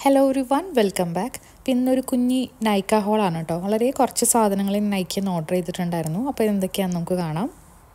hello ഒരു one welcome back പിന്നെ ഒരു കുഞ്ഞി നൈക്ക ഹോളാണ് കേട്ടോ വളരെ കുറച്ച് സാധനങ്ങൾ നൈക്കിന്ന് ഓർഡർ ചെയ്തിട്ടുണ്ടായിരുന്നു അപ്പോൾ എന്തൊക്കെയാണെന്ന് നമുക്ക് കാണാം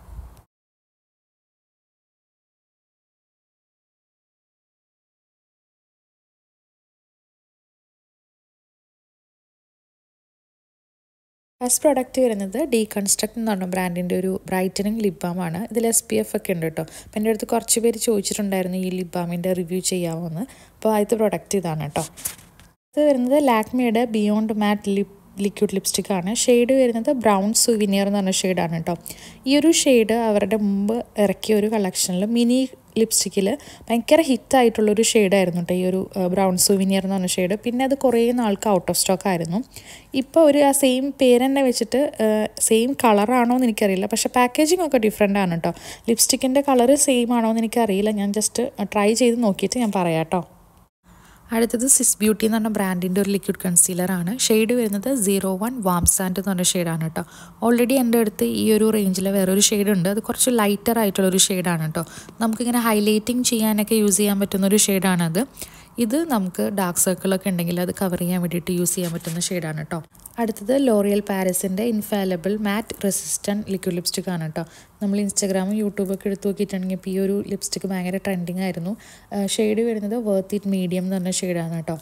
ഫസ്റ്റ് പ്രോഡക്റ്റ് വരുന്നത് ഡീകൺസ്ട്രക്ട് എന്ന് പറഞ്ഞ ബ്രാൻഡിൻ്റെ ഒരു ബ്രൈറ്റനിങ് ലിപ് ബാമാണ് ഇതിൽ എസ് പി എഫ് ഒക്കെ ഉണ്ട് കേട്ടോ അപ്പം എൻ്റെ അടുത്ത് കുറച്ച് പേര് ചോദിച്ചിട്ടുണ്ടായിരുന്നു ഈ ലിപ് ബാമിൻ്റെ റിവ്യൂ ചെയ്യാമോ എന്ന് അപ്പോൾ ആദ്യത്തെ പ്രൊഡക്റ്റ് ഇതാണ് കേട്ടോ ഇത് വരുന്നത് ലാക്മിയുടെ beyond matte lip liquid lipstick ആണ് ഷെയ്ഡ് വരുന്നത് ബ്രൗൺ സുവിനിയർ എന്ന് പറഞ്ഞ ഷെയ്ഡാണ് കേട്ടോ ഈ ഒരു ഷെയ്ഡ് അവരുടെ മുമ്പ് ഇറക്കിയ ഒരു കളക്ഷനിൽ മിനി ലിപ്സ്റ്റിക്കിൽ ഭയങ്കര ഹിറ്റായിട്ടുള്ളൊരു ഷെയ്ഡായിരുന്നു കേട്ടോ ഈ ഒരു ബ്രൗൺ സുവിനിയർ എന്ന് പറഞ്ഞ ഷെയ്ഡ് പിന്നെ അത് കുറേ നാൾക്ക് ഔട്ട് ഓഫ് സ്റ്റോക്ക് ആയിരുന്നു ഇപ്പോൾ ഒരു ആ സെയിം പേര് തന്നെ വെച്ചിട്ട് സെയിം കളറാണോ എന്ന് എനിക്കറിയില്ല പക്ഷേ പാക്കേജിംഗ് ഒക്കെ ഡിഫറെൻ്റ് ആണ് കേട്ടോ ലിപ്സ്റ്റിക്കിൻ്റെ കളർ സെയിം ആണോ എന്ന് എനിക്കറിയില്ല ഞാൻ ജസ്റ്റ് ട്രൈ ചെയ്ത് നോക്കിയിട്ട് ഞാൻ പറയാം കേട്ടോ അടുത്തത് സിസ് ബ്യൂട്ടി എന്ന് പറഞ്ഞ ബ്രാൻഡിൻ്റെ ഒരു ലിക്വിഡ് കൺസീലറാണ് ഷെയ്ഡ് വരുന്നത് സീറോ വൺ വാം സാൻഡ് എന്ന് പറഞ്ഞ ഷെയ്ഡാണ് കേട്ടോ ഓൾറെഡി എൻ്റെ അടുത്ത് ഈ ഒരു റേഞ്ചിൽ വേറൊരു ഷെയ്ഡ് ഉണ്ട് അത് കുറച്ച് ലൈറ്റർ ആയിട്ടുള്ളൊരു ഷെയ്ഡാണ് കേട്ടോ നമുക്കിങ്ങനെ ഹൈലൈറ്റിങ് ചെയ്യാനൊക്കെ യൂസ് ചെയ്യാൻ പറ്റുന്ന ഒരു ഷെയ്ഡാണത് ഇത് നമുക്ക് ഡാർക്ക് സർക്കിളൊക്കെ ഉണ്ടെങ്കിൽ അത് കവർ ചെയ്യാൻ വേണ്ടിയിട്ട് യൂസ് ചെയ്യാൻ പറ്റുന്ന ഷെയ്ഡാണ് കേട്ടോ അടുത്തത് ലോറിയൽ പാരസിൻ്റെ infallible matte resistant liquid lipstick ആണ് കേട്ടോ നമ്മൾ ഇൻസ്റ്റാഗ്രാമും യൂട്യൂബൊക്കെ എടുത്ത് നോക്കിയിട്ടുണ്ടെങ്കിൽ ഇപ്പോൾ ഈ ഒരു ലിപ്സ്റ്റിക് ഭയങ്കര ട്രെൻഡിങ് ആയിരുന്നു ഷെയ്ഡ് വരുന്നത് വർത്ത് ഇറ്റ് മീഡിയം എന്ന് പറഞ്ഞ ഷെയ്ഡാണ് കേട്ടോ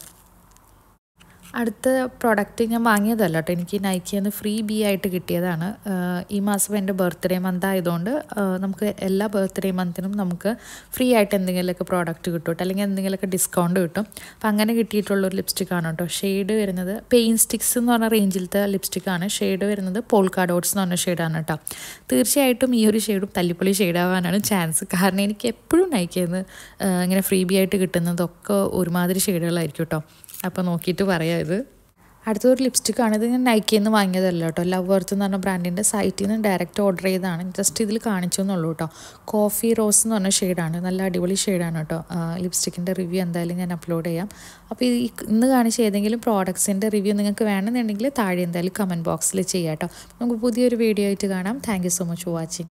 അടുത്ത പ്രോഡക്റ്റ് ഞാൻ വാങ്ങിയതല്ല കേട്ടോ എനിക്ക് നൈക്കിയിൽ നിന്ന് ഫ്രീ ബി ആയിട്ട് കിട്ടിയതാണ് ഈ മാസം എൻ്റെ ബർത്ത്ഡേ മന്ത് ആയതുകൊണ്ട് നമുക്ക് എല്ലാ ബർത്ത്ഡേ മന്തിനും നമുക്ക് ഫ്രീ ആയിട്ട് എന്തെങ്കിലുമൊക്കെ പ്രോഡക്റ്റ് കിട്ടും കേട്ടോ അല്ലെങ്കിൽ എന്തെങ്കിലുമൊക്കെ ഡിസ്കൗണ്ട് കിട്ടും അപ്പം അങ്ങനെ കിട്ടിയിട്ടുള്ളൊരു ലിപ്സ്റ്റിക്കാണ് കേട്ടോ ഷെയ്ഡ് വരുന്നത് പെയിൻ സ്റ്റിക്സ് എന്ന് പറഞ്ഞ റേഞ്ചിലത്തെ ലിപ്സ്റ്റിക്കാണ് ഷെയ്ഡ് വരുന്നത് പോൾക്കാ ഡോട്ട്സ് എന്ന് പറഞ്ഞ ഷെയ്ഡാണ് കേട്ടോ തീർച്ചയായിട്ടും ഈ ഒരു ഷെയ്ഡും തല്ലിപ്പൊളി ഷെയ്ഡാവാനാണ് ചാൻസ് കാരണം എനിക്ക് എപ്പോഴും നയിക്കുന്നത് ഇങ്ങനെ ഫ്രീ ബി ആയിട്ട് കിട്ടുന്നതൊക്കെ ഒരുമാതിരി ഷെയ്ഡുകളായിരിക്കും കേട്ടോ അപ്പോൾ നോക്കിയിട്ട് പറയാം ഇത് അടുത്തൊരു ലിപ്സ്റ്റിക് ആണ് ഇത് ഞാൻ നൈക്കിയിൽ നിന്ന് വാങ്ങിയതല്ല കേട്ടോ ലവ് വർത്ത് എന്ന് പറഞ്ഞ ബ്രാൻഡിൻ്റെ സൈറ്റിൽ നിന്ന് ഡയറക്റ്റ് ഓർഡർ ചെയ്തതാണ് ജസ്റ്റ് ഇതിൽ കാണിച്ചു എന്നുള്ളൂ കേട്ടോ കോഫി റോസ് എന്ന് പറഞ്ഞ ഷെയ്ഡാണ് നല്ല അടിപൊളി ഷെയ്ഡാണ് കേട്ടോ ലിപ്സ്റ്റിക്കിൻ്റെ റിവ്യൂ എന്തായാലും ഞാൻ അപ്ലോഡ് ചെയ്യാം അപ്പോൾ ഈ ഇന്ന് കാണിച്ച ഏതെങ്കിലും പ്രോഡക്ട്സിൻ്റെ റിവ്യൂ നിങ്ങൾക്ക് വേണമെന്നുണ്ടെങ്കിൽ താഴെ എന്തായാലും കമൻറ്റ് ബോക്സിൽ ചെയ്യാം കേട്ടോ നമുക്ക് പുതിയൊരു വീഡിയോ ആയിട്ട് കാണാം thank so much for watching